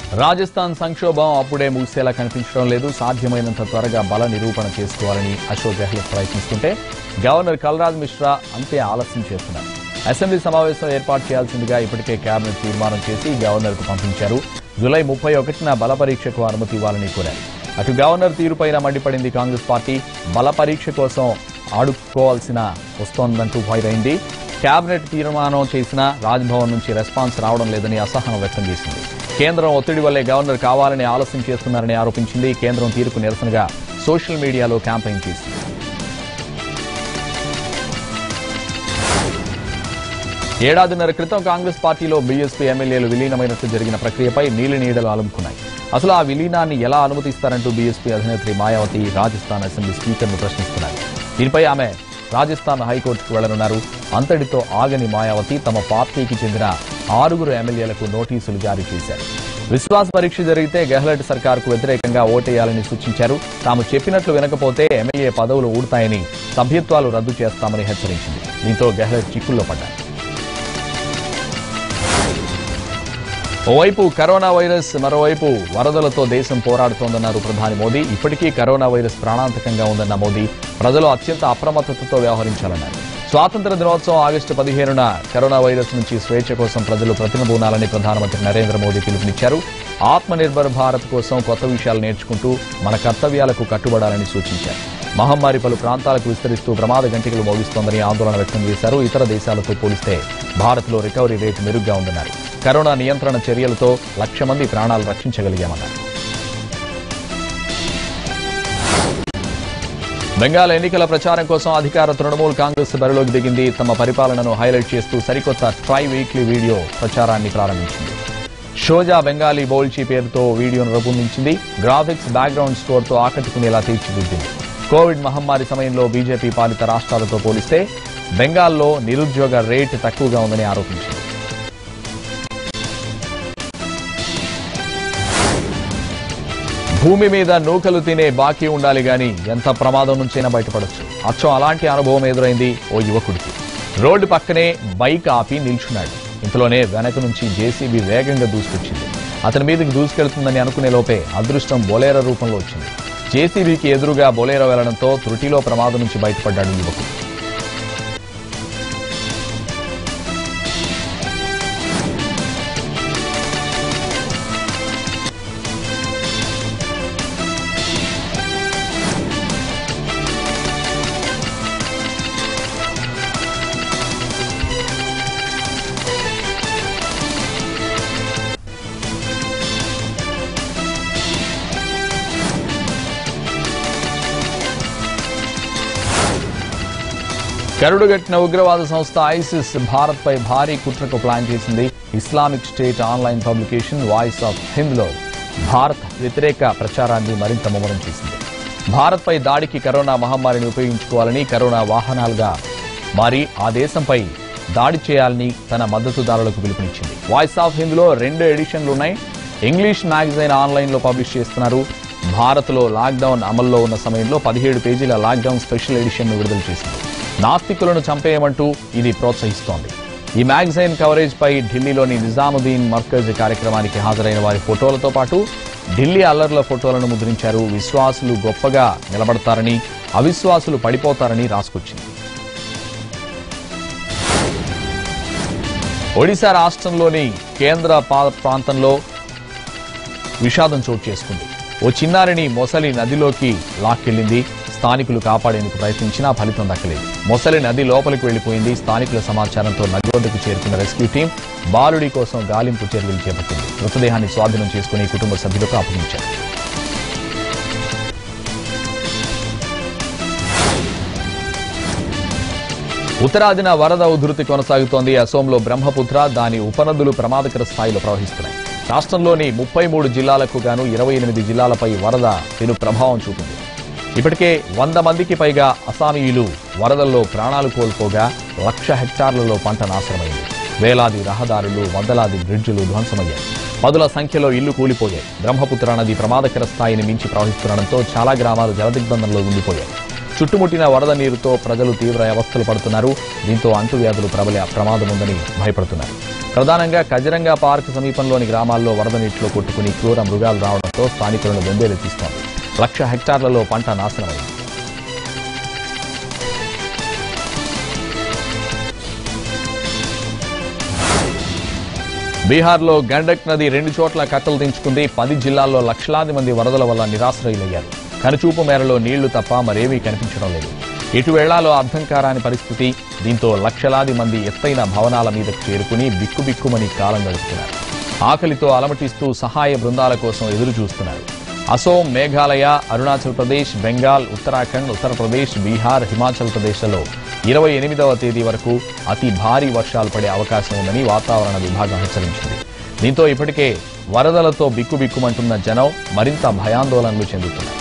రాజస్థాన్ సంక్షోభం అప్పుడే ముగిసేలా కనిపించడం లేదు సాధ్యమైనంత త్వరగా బల నిరూపణ చేసుకోవాలని అశోక్ గెహ్లోట్ ప్రయత్నిస్తుంటే గవర్నర్ కల్రాజ్ మిశ్రా అంతే ఆలస్యం చేస్తున్నారు అసెంబ్లీ సమావేశం ఏర్పాటు చేయాల్సిందిగా ఇప్పటికే కేబినెట్ తీర్మానం చేసి గవర్నర్కు పంపించారు జూలై ముప్పై ఒకటిన బల పరీక్షకు అనుమతి ఇవ్వాలని కోరారు అటు గవర్నర్ తీరుపైన మండిపడింది కాంగ్రెస్ పార్టీ బల పరీక్ష కోసం ఆడుకోవాల్సిన వస్తోందంటూ ఫైరైంది కేబినెట్ తీర్మానం చేసినా రాజ్భవన్ నుంచి రెస్పాన్స్ రావడం లేదని అసహనం వ్యక్తం చేసింది కేంద్రం ఒత్తిడి వల్లే గవర్నర్ కావాలని ఆలస్యం చేస్తున్నారని ఆరోపించింది కేంద్రం తీరుకు నిరసనగా సోషల్ మీడియాలో క్యాంపెయిన్ చేసింది ఏడాదిన్నర క్రితం కాంగ్రెస్ పార్టీలో బీఎస్పీ ఎమ్మెల్యేలు విలీనమైనట్లు జరిగిన ప్రక్రియపై నీలి నీడలు అలుముకున్నాయి అసలు ఆ విలీనాన్ని ఎలా అనుమతిస్తారంటూ బీఎస్పీ అధినేత్రి మాయావతి రాజస్థాన్ అసెంబ్లీ స్పీకర్ను ప్రశ్నిస్తున్నారు దీనిపై ఆమె రాజస్థాన్ హైకోర్టుకు వెళ్లనున్నారు అంతటితో ఆగని మాయావతి తమ పార్టీకి చెందిన ఆరుగురు ఎమ్మెల్యేలకు నోటీసులు జారీ చేశారు విశ్వాస పరీక్ష జరిగితే గెహ్లట్ సర్కార్కు వ్యతిరేకంగా ఓటేయాలని సూచించారు తాము చెప్పినట్లు వినకపోతే ఎమ్మెల్యే పదవులు ఊడతాయని సభ్యత్వాలు రద్దు చేస్తామని హెచ్చరించింది దీంతో గెహ్లట్ చిక్కుల్లో పడ్డారు ఓవైపు కరోనా వైరస్ మరోవైపు వరదలతో దేశం పోరాడుతోందన్నారు ప్రధాని మోదీ ఇప్పటికీ కరోనా వైరస్ ప్రాణాంతకంగా ఉందన్న మోదీ ప్రజలు అత్యంత అప్రమత్తతతో వ్యవహరించాలన్నారు స్వాతంత్ర దినోత్సవం ఆగస్టు పదిహేనున కరోనా వైరస్ నుంచి స్వేచ్ఛ కోసం ప్రజలు ప్రతినబూనాలని ప్రధానమంత్రి నరేంద్ర మోదీ పిలుపునిచ్చారు ఆత్మనిర్భర్ భారత్ కోసం కొత్త విషయాలు నేర్చుకుంటూ మన కర్తవ్యాలకు కట్టుబడాలని సూచించారు మహమ్మారి పలు ప్రాంతాలకు విస్తరిస్తూ ప్రమాద గంటికలు మోగిస్తోందని ఆందోళన వ్యక్తం చేశారు ఇతర దేశాలతో పోలిస్తే భారత్లో రికవరీ రేటు మెరుగ్గా ఉందన్నారు కరోనా నియంత్రణ చర్యలతో లక్ష మంది ప్రాణాలు రక్షించగలిగామన్నారు బెంగాల్ ఎన్నికల ప్రచారం కోసం అధికార తృణమూల్ కాంగ్రెస్ బరిలోకి దిగింది తమ పరిపాలనను హైలైట్ చేస్తూ సరికొత్త ట్రై వీక్లీ వీడియో ప్రచారాన్ని ప్రారంభించింది షోజా బెంగాలీ బౌల్చీ పేరుతో వీడియోను రూపొందించింది గ్రాఫిక్స్ బ్యాక్గ్రౌండ్ స్కోర్తో ఆకట్టుకునేలా తీర్చిదిద్దింది కోవిడ్ మహమ్మారి సమయంలో బీజేపీ పాలిత రాష్ట్రాలతో పోలిస్తే బెంగాల్లో నిరుద్యోగ రేటు తక్కువగా ఉందని ఆరోపించింది భూమి మీద నూకలు తినే బాకీ ఉండాలి గాని ఎంత ప్రమాదం నుంచైనా బయటపడొచ్చు అచ్చం అలాంటి అనుభవం ఎదురైంది ఓ యువకుడికి రోడ్డు పక్కనే బైక్ ఆపి నిల్చున్నాడు ఇంతలోనే వెనక నుంచి జేసీబీ వేగంగా దూసుకొచ్చింది అతని మీదకి దూసుకెళ్తుందని అనుకునే లోపే అదృష్టం బొలేరో రూపంలో వచ్చింది జేసీబీకి ఎదురుగా బొలేరో వెళ్లడంతో త్రుటిలో ప్రమాదం నుంచి బయటపడ్డాడు యువకుడు కరుడుగట్టిన ఉగ్రవాద సంస్థ ఐసిస్ భారత్ పై భారీ కుట్రకు ప్లాన్ చేసింది Islamic State online publication voice of హింద్లో భారత్ వ్యతిరేక ప్రచారాన్ని మరింత ముమ్మరం చేసింది భారత్ పై దాడికి కరోనా మహమ్మారిని ఉపయోగించుకోవాలని కరోనా వాహనాలుగా మారి ఆ దేశంపై దాడి చేయాలని తన మద్దతుదారులకు పిలుపునిచ్చింది వాయిస్ ఆఫ్ హింద్లో రెండు ఎడిషన్లు ఉన్నాయి ఇంగ్లీష్ మ్యాగజైన్ ఆన్లైన్లో పబ్లిష్ చేస్తున్నారు భారత్లో లాక్డౌన్ అమల్లో ఉన్న సమయంలో పదిహేడు పేజీల లాక్డౌన్ స్పెషల్ ఎడిషన్ను విడుదల చేసింది నాస్తికులను చంపేయమంటూ ఇది ప్రోత్సహిస్తోంది ఈ మ్యాగజైన్ కవరేజ్ పై ఢిల్లీలోని నిజాముద్దీన్ మర్కజ్ కార్యక్రమానికి హాజరైన వారి ఫోటోలతో పాటు ఢిల్లీ అల్లర్ల ఫోటోలను ముద్రించారు విశ్వాసులు గొప్పగా నిలబడతారని అవిశ్వాసులు పడిపోతారని రాసుకొచ్చింది ఒడిశా రాష్ట్రంలోని కేంద్ర పా- ప్రాంతంలో విషాదం చోటు చేసుకుంది ఓ చిన్నారిని మొసలి నదిలోకి లాక్కెళ్లింది స్థానికులు కాపాడేందుకు ప్రయత్నించినా ఫలితం దక్కలేదు మొసలి నది లోపలికి వెళ్లిపోయింది స్థానికుల సమాచారంతో నది వద్దకు చేరుకున్న రెస్క్యూ టీం బాలుడి కోసం గాలింపు చర్యలు చేపట్టింది మృతదేహాన్ని స్వాధీనం చేసుకుని కుటుంబ సభ్యులకు అప్పగించారు ఉత్తరాదిన వరద ఉధృతి కొనసాగుతోంది అసోంలో బ్రహ్మపుత్ర దాని ఉపనదులు ప్రమాదకర స్థాయిలో ప్రవహిస్తున్నాయి రాష్ట్రంలోని ముప్పై మూడు జిల్లాలకు గాను ఇరవై ఎనిమిది జిల్లాలపై వరద పెను ప్రభావం చూపింది ఇప్పటికే వంద మందికి పైగా అసామీయులు వరదల్లో ప్రాణాలు కోల్పోగా లక్ష హెక్టార్లలో పంట నాశనమైంది వేలాది రహదారులు వందలాది బ్రిడ్జులు ధ్వంసమయ్యాయి పదుల సంఖ్యలో ఇళ్లు కూలిపోయాయి బ్రహ్మపుత్ర నది ప్రమాదకర స్థాయిని మించి ప్రవహిస్తుండటంతో చాలా గ్రామాలు జలదిగ్బంధంలో ఉండిపోయాయి చుట్టుముట్టిన వరద నీరుతో ప్రజలు తీవ్ర అవస్థలు పడుతున్నారు దీంతో అంటువ్యాధులు ప్రబలే ప్రమాదం ఉందని భయపడుతున్నారు ప్రధానంగా కజరంగా పార్క్ సమీపంలోని గ్రామాల్లో వరద నీటిలో కొట్టుకుని క్రూర మృగాలు రావడంతో స్థానికులను బెంబేలెత్తిస్తోంది లక్ష హెక్టార్లలో పంట నాశనమైంది బీహార్లో గండక్ నది రెండు చోట్ల కట్టలు దించుకుంది పది జిల్లాల్లో లక్షలాది మంది వరదల వల్ల నిరాశ్రయులయ్యారు కనుచూపు మేరలో నీళ్లు తప్ప మరేమీ కనిపించడం లేదు ఎటు వెళ్లాలో అర్థం కారాని పరిస్థితి దీంతో లక్షలాది మంది ఎత్తైన భవనాల మీదకు చేరుకుని బిక్కుబిక్కుమని కాలం గడుపుతున్నారు ఆకలితో అలమటిస్తూ సహాయ బృందాల కోసం ఎదురు చూస్తున్నారు అసోం మేఘాలయ అరుణాచల్ ప్రదేశ్ బెంగాల్ ఉత్తరాఖండ్ ఉత్తరప్రదేశ్ బీహార్ హిమాచల్ ప్రదేశ్లలో ఇరవై ఎనిమిదవ తేదీ వరకు అతి భారీ వర్షాలు పడే అవకాశం ఉందని వాతావరణ విభాగం హెచ్చరించింది దీంతో ఇప్పటికే వరదలతో బిక్కుబిక్కుమంటున్న జనం మరింత భయాందోళనలు చెందుతున్నారు